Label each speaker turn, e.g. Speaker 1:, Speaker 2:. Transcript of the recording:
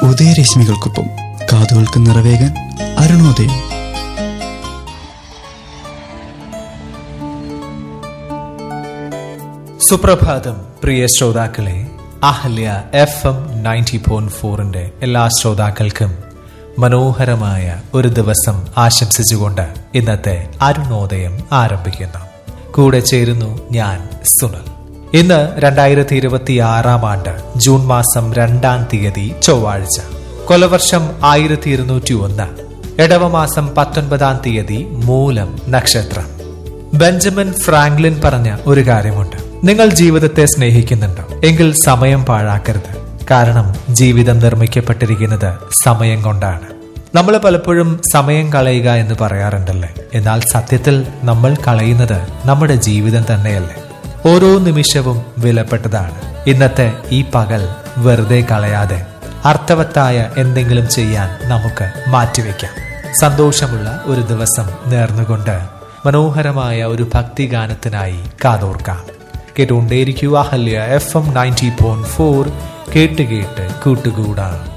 Speaker 1: ഉദയരശ്മികൾക്കൊപ്പം കാതുകൾക്ക് നിറവേകാൻ അരുണോദയം
Speaker 2: സുപ്രഭാതം പ്രിയ ശ്രോതാക്കളെ Ahalya F M ninety point ഫോറിന്റെ എല്ലാ ശ്രോതാക്കൾക്കും മനോഹരമായ ഒരു ദിവസം ആശംസിച്ചുകൊണ്ട് ഇന്നത്തെ അരുണോദയം ആരംഭിക്കുന്നു കൂടെ ചേരുന്നു ഞാൻ സുനൽ ഇന്ന് രണ്ടായിരത്തി ഇരുപത്തി ആറാം ആണ്ട് ജൂൺ മാസം രണ്ടാം തീയതി ചൊവ്വാഴ്ച കൊലവർഷം ആയിരത്തി ഇരുന്നൂറ്റി ഒന്ന് ഇടവമാസം പത്തൊൻപതാം തീയതി മൂലം നക്ഷത്രം ബെഞ്ചമിൻ ഫ്രാങ്ക്ലിൻ പറഞ്ഞ ഒരു കാര്യമുണ്ട് നിങ്ങൾ ജീവിതത്തെ സ്നേഹിക്കുന്നുണ്ടോ എങ്കിൽ സമയം പാഴാക്കരുത് കാരണം ജീവിതം നിർമ്മിക്കപ്പെട്ടിരിക്കുന്നത് സമയം കൊണ്ടാണ് നമ്മൾ പലപ്പോഴും സമയം കളയുക എന്ന് പറയാറുണ്ടല്ലേ എന്നാൽ സത്യത്തിൽ നമ്മൾ കളയുന്നത് നമ്മുടെ ജീവിതം തന്നെയല്ലേ ഓരോ നിമിഷവും വിലപ്പെട്ടതാണ് ഇന്നത്തെ ഈ പകൽ വെറുതെ കളയാതെ അർത്ഥവത്തായ എന്തെങ്കിലും ചെയ്യാൻ നമുക്ക് മാറ്റിവെക്കാം സന്തോഷമുള്ള ഒരു ദിവസം നേർന്നുകൊണ്ട് മനോഹരമായ ഒരു ഭക്തിഗാനത്തിനായി കാതോർക്കാം കേട്ടുകൊണ്ടേയിരിക്കുക Ahalya F M ninety point four കേട്ട് കേട്ട് കൂട്ടുകൂടാം